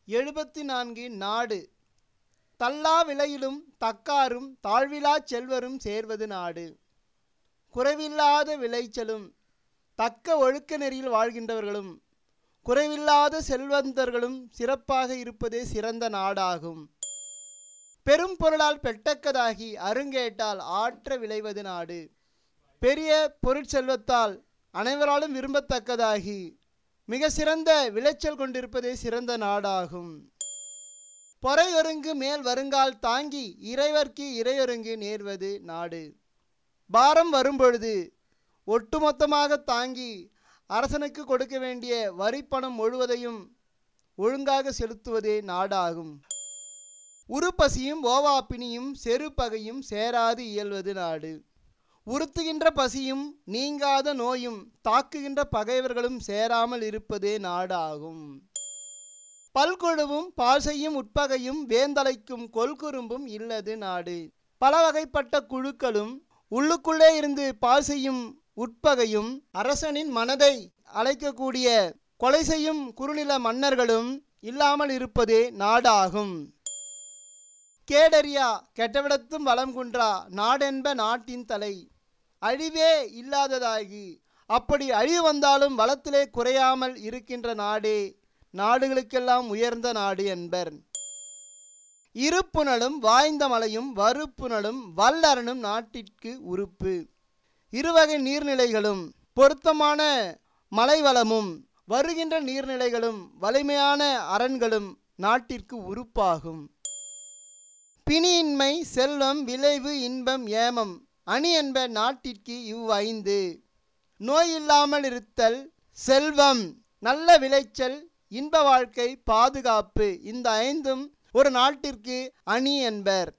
எழுபத்தி நான்கு நாடு தள்ளா விலையிலும் தக்காரும் தாழ்விலா செல்வரும் சேர்வது நாடு குறைவில்லாத விளைச்சலும் தக்க ஒழுக்க நெறியில் வாழ்கின்றவர்களும் குறைவில்லாத செல்வந்தர்களும் சிறப்பாக இருப்பதே சிறந்த நாடாகும் பெரும் பொருளால் பெட்டக்கதாகி அருங்கேட்டால் ஆற்ற விளைவது நாடு பெரிய பொருட்செல்வத்தால் அனைவராலும் விரும்பத்தக்கதாகி மிக சிறந்த விளைச்சல் கொண்டிருப்பதே சிறந்த நாடாகும் பொறையொருங்கு மேல் வருங்கால் தாங்கி இறைவர்க்கு இறையொருங்கு நேர்வது நாடு பாரம் வரும்பொழுது ஒட்டுமொத்தமாக தாங்கி அரசனுக்கு கொடுக்க வேண்டிய வரிப்பணம் முழுவதையும் ஒழுங்காக செலுத்துவதே நாடாகும் உருப்பசியும் ஓவாப்பினியும் செருப்பகையும் சேராது இயல்வது நாடு உறுத்துகின்ற பசியும் நீங்காத நோயும் தாக்குகின்ற பகைவர்களும் சேராமல் இருப்பதே நாடாகும் பல்கொழுவும் பால் செய்யும் உட்பகையும் வேந்தலைக்கும் கொல்குறும்பும் இல்லது நாடு பல வகைப்பட்ட குழுக்களும் உள்ளுக்குள்ளே இருந்து பால் செய்யும் உட்பகையும் அரசனின் மனதை அழைக்கக்கூடிய கொலை செய்யும் குறுநில மன்னர்களும் இல்லாமல் இருப்பதே நாடாகும் கேடரியா கெட்டவிடத்தும் வளம் குன்றா நாடென்ப நாட்டின் தலை அழிவே இல்லாததாகி அப்படி அழிவு வந்தாலும் வளத்திலே குறையாமல் இருக்கின்ற நாடே நாடுகளுக்கெல்லாம் உயர்ந்த நாடு என்பர் இருப்புணலும் வாய்ந்த மலையும் வறுப்புணலும் வல்லரனும் நாட்டிற்கு உறுப்பு இருவகை நீர்நிலைகளும் பொருத்தமான மலைவளமும் வருகின்ற நீர்நிலைகளும் வலிமையான அரண்களும் நாட்டிற்கு உறுப்பாகும் பிணியின்மை செல்வம் விளைவு இன்பம் ஏமம் அணி என்ப நாட்டிற்கு இவ்வைந்து நோய் இல்லாமல் இருத்தல் செல்வம் நல்ல விளைச்சல் இன்ப வாழ்க்கை பாதுகாப்பு இந்த ஐந்தும் ஒரு நாட்டிற்கு அணி என்பர்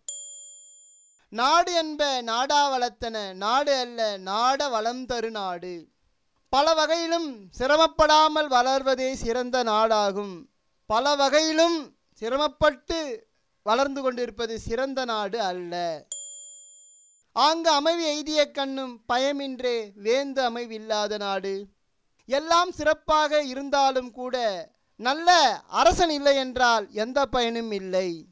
நாடு என்ப நாடா வளர்த்தன நாடு அல்ல நாட வளம் தரு நாடு பல வகையிலும் சிரமப்படாமல் வளர்வதே சிறந்த நாடாகும் பல வகையிலும் சிரமப்பட்டு வளர்ந்து கொண்டிருப்பது சிறந்த நாடு அல்ல ஆங்கு அமைவி எய்திய கண்ணும் பயமின்றே வேந்து அமைவில்லாத நாடு எல்லாம் சிறப்பாக இருந்தாலும் கூட நல்ல அரசன் இல்லை என்றால் எந்த பயனும் இல்லை